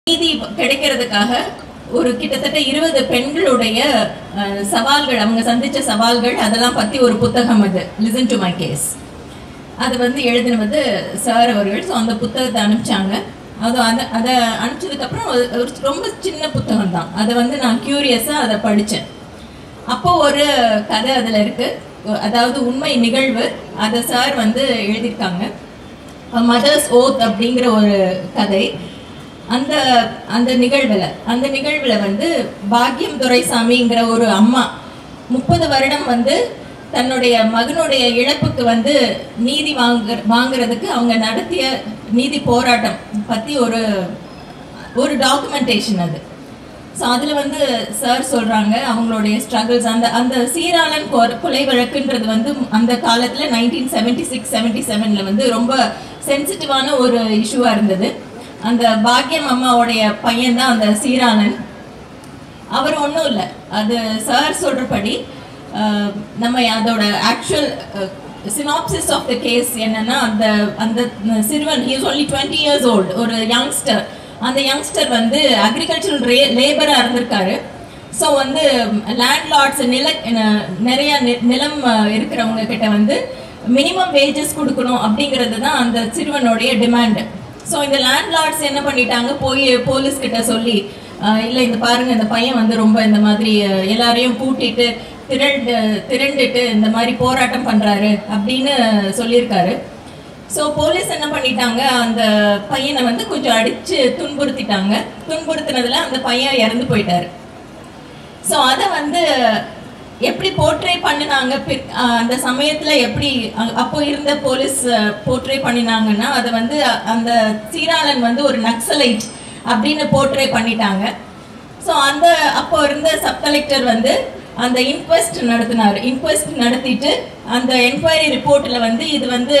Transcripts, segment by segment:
நீதி கிடைக்கிறதுக்காக ஒரு கிட்டத்தட்ட இருபது பெண்களுடைய அஹ், சவால்கள் அவங்க சந்திச்ச சவால்கள் அதெல்லாம் பத்தி ஒரு புத்தகம் அது லிசன் டு மை கேஸ் அது வந்து எழுதினது சார் அவர்கள் ஸோ அந்த புத்தகத்தை அனுப்பிச்சாங்க அது அதை அதை அனுப்பிச்சதுக்கப்புறம் ஒரு ஒரு ரொம்ப சின்ன புத்தகம் தான் அதை வந்து நான் க்யூரியஸாக அதை படித்தேன் அப்போ ஒரு கதை அதில் இருக்கு அதாவது உண்மை நிகழ்வு அதை சார் வந்து எழுதியிருக்காங்க மதர்ஸ் ஓத் அப்படிங்கிற ஒரு கதை அந்த அந்த நிகழ்வில் அந்த நிகழ்வில் வந்து பாக்கியம் துரைசாமிங்கிற ஒரு அம்மா முப்பது வருடம் வந்து தன்னுடைய மகனுடைய இழப்புக்கு வந்து நீதி வாங்க வாங்குறதுக்கு அவங்க நடத்திய நீதி போராட்டம் பற்றி ஒரு ஒரு டாக்குமெண்டேஷன் அது ஸோ அதில் வந்து சார் சொல்கிறாங்க அவங்களுடைய ஸ்ட்ரகிள்ஸ் அந்த அந்த சீராளன் கொ- கொலை வழக்குன்றது வந்து அந்த காலத்தில் நைன்டீன் செவன்ட்டி சிக்ஸ் செவன்ட்டி செவனில் வந்து ரொம்ப சென்சிட்டிவான ஒரு இஷ்யூவாக இருந்தது அந்த பாக்கியம் அம்மாவுடைய பையன் தான் அந்த சீராளன் அவர் ஒன்றும் இல்லை அது சார் சொல்கிறபடி நம்ம அதோட actual synopsis of the case என்னன்னா அந்த அந்த சிறுவன் he is only twenty years old ஒரு யங்ஸ்டர் அந்த யங்ஸ்டர் வந்து அக்ரிகல்ச்சரல் ரே லேபராக இருந்திருக்காரு ஸோ வந்து லேண்ட்லார்ட்ஸ் நில ந- நிறைய நி- நிலம் அஹ், இருக்கிறவங்க கிட்ட வந்து மினிமம் வேஜஸ் கொடுக்கணும் அப்படிங்கிறது தான் அந்த சிறுவனுடைய டிமாண்டு ஸோ இந்த லேண்ட்லார்ட்ஸ் என்ன பண்ணிட்டாங்க போய் போலீஸ் கிட்ட சொல்லி அஹ், இல்லை இந்த பாருங்க இந்த பையன் வந்து ரொம்ப இந்த மாதிரி அஹ், எல்லாரையும் கூட்டிட்டு திரண்டு திரண்டுட்டு இந்த மாதிரி போராட்டம் பண்றாரு அப்படின்னு சொல்லியிருக்காரு ஸோ போலீஸ் என்ன பண்ணிட்டாங்க அந்த பையனை வந்து கொஞ்சம் அடிச்சு துன்புறுத்திட்டாங்க துன்புறுத்தினதுல அந்த பையன் இறந்து போயிட்டாரு ஸோ அதை வந்து எப்படி போர்ட்ரே பண்ணினாங்க பிற்- அஹ் அந்த சமயத்துல எப்படி அ- அப்போ இருந்த போலீஸ் போர்ட்ரே பண்ணினாங்கன்னா அதை வந்து அ- அந்த சீராளன் வந்து ஒரு நக்சலைட் அப்படின்னு போர்ட்ரே பண்ணிட்டாங்க ஸோ அந்த அப்போ இருந்த சப் கலெக்டர் வந்து அந்த இன்கொஸ்ட் நடத்தினார் இன்கொஸ்ட் நடத்திட்டு அந்த என்கொயரி ரிப்போர்ட்ல வந்து இது வந்து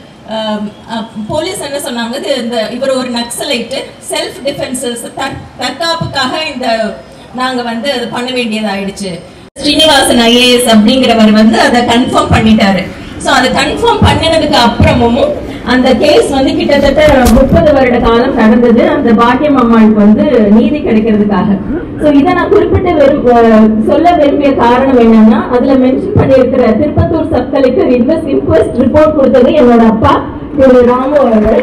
போலீஸ் என்ன சொன்னாங்க இது இந்த இவர் ஒரு நக்சலைட்டு செல்ஃப் டிஃபென்சஸ் தற்காப்புக்காக இந்த நாங்க வந்து அது பண்ண வேண்டியதாயிடுச்சு ஸ்ரீனிவாசன் ஐஏஎஸ் அப்படிங்கிறவர் வந்து அதை கன்ஃபார்ம் பண்ணிட்டாரு ஸோ அதை கன்ஃபார்ம் பண்ணினதுக்கு அப்புறமும் அந்த கேஸ் வந்து கிட்டத்தட்ட முப்பது வருட காலம் நடந்தது அந்த பாக்கியம் அம்மாளுக்கு வந்து நீதி கிடைக்கிறதுக்காக ஸோ இதை நான் குறிப்பிட்டு விரும்- அஹ் சொல்ல விரும்பிய காரணம் என்னன்னா அதுல மென்ஷன் பண்ணியிருக்கிற Tirupattur sub collector invest inquest report கொடுத்தது என்னோட அப்பா திரு ராமு அவர்கள்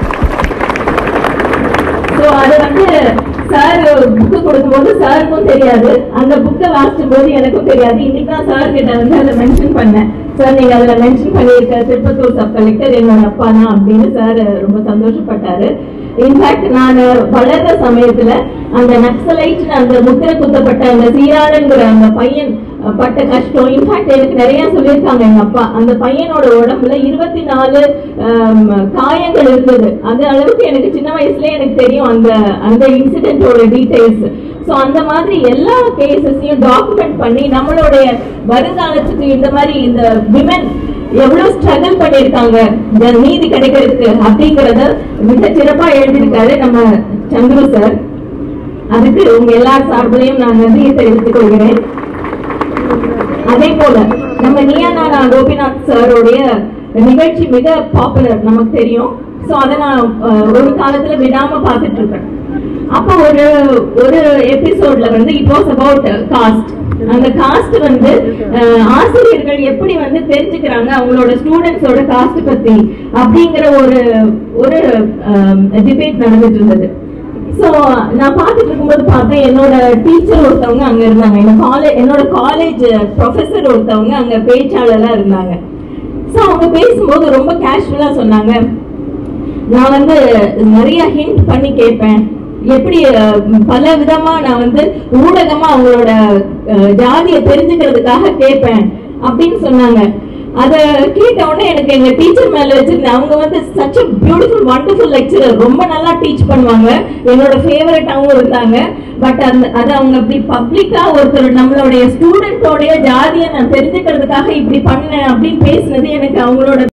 ஸோ அது வந்து சார் புக்கு கொடுக்கும்போது சாருக்கும் தெரியாது அந்த புக்கை வாசிக்கும் போது எனக்கும் தெரியாது இன்னைக்கு தான் சார் கிட்ட வந்து அதை மென்ஷன் பண்ணேன் சார் நீங்க அதுல மென்ஷன் பண்ணியிருக்க திருப்பத்தூர் சப் கலெக்டர் என்னோட அப்பா தான் அப்படின்னு சார் ரொம்ப சந்தோஷப்பட்டாரு இன்ஃபேக்ட் நான் வளர்ற சமயத்துல அந்த நக்சலைட் அந்த முத்திரை குத்தப்பட்ட அந்த சீராளங்கிற அந்த பையன் அஹ், பட்ட கஷ்டம் இன்ஃபேக்ட் எனக்கு நிறைய சொல்லியிருக்காங்க எங்க அப்பா அந்த பையனோட உடம்புல இருபத்தி நாலு காயங்கள் இருந்தது அந்த அளவுக்கு எனக்கு சின்ன வயசுலயே எனக்கு தெரியும் அந்த அந்த இன்சிடென்ட்டோட டீடைல்ஸ் ஸோ அந்த மாதிரி எல்லா கேசஸையும் டாக்குமெண்ட் பண்ணி நம்மளுடைய வருங்காலத்துக்கு இந்த மாதிரி இந்த விமன் எவ்வளவு ஸ்ட்ரகிள் பண்ணியிருக்காங்க இந்த நீதி கிடைக்கிறதுக்கு அப்படிங்கறத மிக சிறப்பா எழுதியிருக்காரு நம்ம சந்துரு சார் அதுக்கு உங்க எல்லார் சார்பிலையும் நான் நன்றியை தெரிவித்துக் கொள்கிறேன் அதே போல நம்ம நியானா கோபிநாத் சாரோடைய நிகழ்ச்சி மிக பாப்புலர் நமக்கு தெரியும் சோ அதை நான் அஹ், ஒரு காலத்துல விடாம பார்த்துட்டு இருக்கேன் அப்போ ஒரு ஒரு எபிசோட்ல வந்து இட் வாஸ் அபவுட் காஸ்ட் அந்த காஸ்ட் வந்து அஹ், ஆசிரியர்கள் எப்படி வந்து தெரிஞ்சுக்கிறாங்க அவங்களோட ஸ்டூடெண்ட்ஸோட காஸ்ட் பத்தி அப்படிங்கிற ஒரு ஒரு டிபேட் நடந்துட்டு இருந்தது சோ நான் பார்த்துட்டு இருக்கும்போது பார்த்தேன் என்னோட டீச்சர் ஒருத்தவங்க அங்க இருந்தாங்க என்ன காலேஜ் என்னோட காலேஜ் ப்ரொஃபசர் ஒருத்தவங்க அங்க பேச்சாளரா இருந்தாங்க சோ அவங்க பேசும்போது ரொம்ப கேஷுவலா சொன்னாங்க நான் வந்து நிறைய ஹிண்ட் பண்ணி கேட்பேன் எப்படி அஹ், பல விதமா நான் வந்து ஊடகமா அவங்களோட அஹ், ஜாதியை தெரிஞ்சுக்கிறதுக்காக கேட்பேன் அப்படின்னு சொன்னாங்க அத கேட்ட உடனே எனக்கு எங்க டீச்சர் மேல வச்சிருந்தேன் அவங்க வந்து such a beautiful wonderful lecturer ரொம்ப நல்லா டீச் பண்ணுவாங்க என்னோட ஃபேவரட்டாவும் இருந்தாங்க பட் அந்த அது அவங்க இப்படி பப்ளிக்கா ஒருத்தர் நம்மளுடைய ஸ்டூடெண்டோடைய ஜாதியை நான் தெரிஞ்சுக்கிறதுக்காக இப்படி பண்ணேன் அப்படின்னு பேசினது எனக்கு அவங்களோட